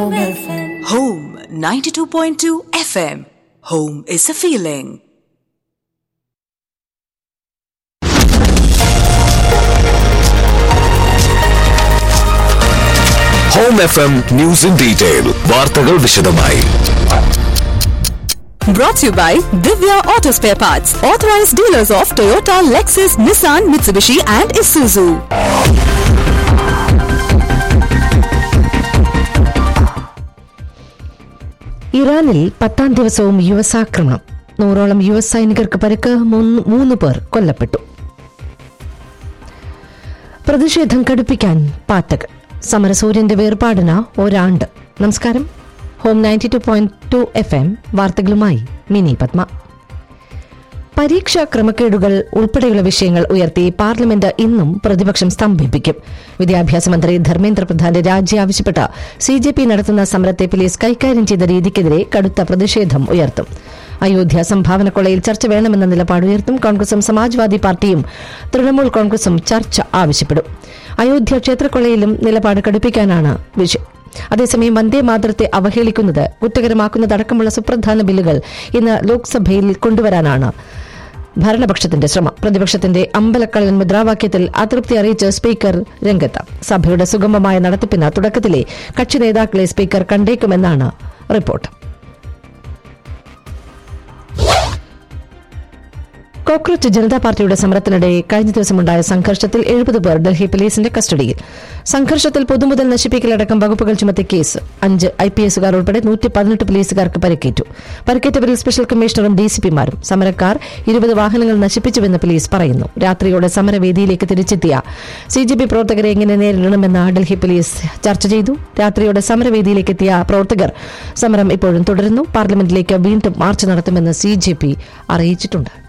Home FM. Home 92.2 FM. Home is a feeling. Home F M news in detail വാർത്തകൾ വിശദമായി Brought to you by Divya Auto Spare Parts, authorized dealers of Toyota, Lexus, Nissan, Mitsubishi, and Isuzu. ഇറാനിൽ പത്താം ദിവസവും U S ആക്രമണം നൂറോളം U S സൈനികർക്ക് പരിക്ക് മൂന്ന് മൂന്ന് പേർ കൊല്ലപ്പെട്ടു പ്രതിഷേധം കടുപ്പിക്കാൻ പാറ്റകൾ സമരസൂര്യന്റെ വേർപാടിന് ഒരാണ്ട് നമസ്കാരം Home ninety two point two F M വാർത്തകളുമായി മിനി പത്മ പരീക്ഷാ ക്രമക്കേടുകൾ ഉൾപ്പെടെയുള്ള വിഷയങ്ങൾ ഉയർത്തി പാർലമെന്റ് ഇന്നും പ്രതിപക്ഷം സ്തംഭിപ്പിക്കും വിദ്യാഭ്യാസ മന്ത്രി ധർമ്മേന്ദ്ര പ്രധാന്റെ രാജി ആവശ്യപ്പെട്ട് സി ജെ പി നടത്തുന്ന സമരത്തെ പോലീസ് കൈകാര്യം ചെയ്ത രീതിക്കെതിരെ കടുത്ത പ്രതിഷേധം ഉയർത്തും അയോധ്യ സംഭാവന കൊള്ളയിൽ ചർച്ച വേണമെന്ന നിലപാട് ഉയർത്തും കോൺഗ്രസും സമാജ്വാദി പാർട്ടിയും തൃണമൂൽ കോൺഗ്രസും ചർച്ച ആവശ്യപ്പെടും അയോധ്യ ക്ഷേത്രക്കൊള്ളയിലും നിലപാട് കടുപ്പിക്കാനാണ് വിഷയം അതേസമയം വന്ദേ മാതരത്തെ അവഹേളിക്കുന്നത് കുറ്റകരമാക്കുന്നതടക്കമുള്ള സുപ്രധാന ബില്ലുകൾ ഇന്ന് ലോക്സഭയിൽ കൊണ്ടുവരാനാണ് ഭരണപക്ഷത്തിന്റെ ശ്രമം പ്രതിപക്ഷത്തിന്റെ അമ്പലക്കള്ളൻ മുദ്രാവാക്യത്തിൽ അതൃപ്തി അറിയിച്ച് സ്പീക്കർ രംഗത്ത് സഭയുടെ സുഗമമായ നടത്തിപ്പിന് തുടക്കത്തിലെ കക്ഷി നേതാക്കളെ സ്പീക്കർ കണ്ടേക്കുമെന്നാണ് റിപ്പോർട്ട് കോക്രോച്ച് ജനതാ പാർട്ടിയുടെ സമരത്തിനിടെ കഴിഞ്ഞ ദിവസമുണ്ടായ സംഘർഷത്തിൽ എഴുപത് പേർ ഡൽഹി പോലീസിന്റെ കസ്റ്റഡിയിൽ സംഘർഷത്തിൽ പൊതുമുതൽ നശിപ്പിക്കലടക്കം വകുപ്പുകൾ ചുമത്തിയ കേസ് അഞ്ച് ഐ പി എസുകാർ ഉൾപ്പെടെ നൂറ്റി പതിനെട്ട് പോലീസുകാർക്ക് പരിക്കേറ്റു പരിക്കേറ്റവരിൽ സ്പെഷ്യൽ കമ്മീഷണറും ഡിസിപിമാരും സമരക്കാർ ഇരുപത് വാഹനങ്ങൾ നശിപ്പിച്ചുവെന്ന് പോലീസ് പറയുന്നു രാത്രിയോടെ സമരവേദിയിലേക്ക് തിരിച്ചെത്തിയ സി ജെ പി പ്രവർത്തകരെ എങ്ങനെ നേരിടണമെന്ന് ഡൽഹി പോലീസ് ചർച്ച ചെയ്തു രാത്രിയോടെ സമരവേദിയിലേക്ക് എത്തിയ പ്രവർത്തകർ സമരം ഇപ്പോഴും തുടരുന്നു പാർലമെന്റിലേക്ക് വീണ്ടും മാർച്ച് നടത്തുമെന്ന് സി ജെ പി അറിയിച്ചിട്ടുണ്ട്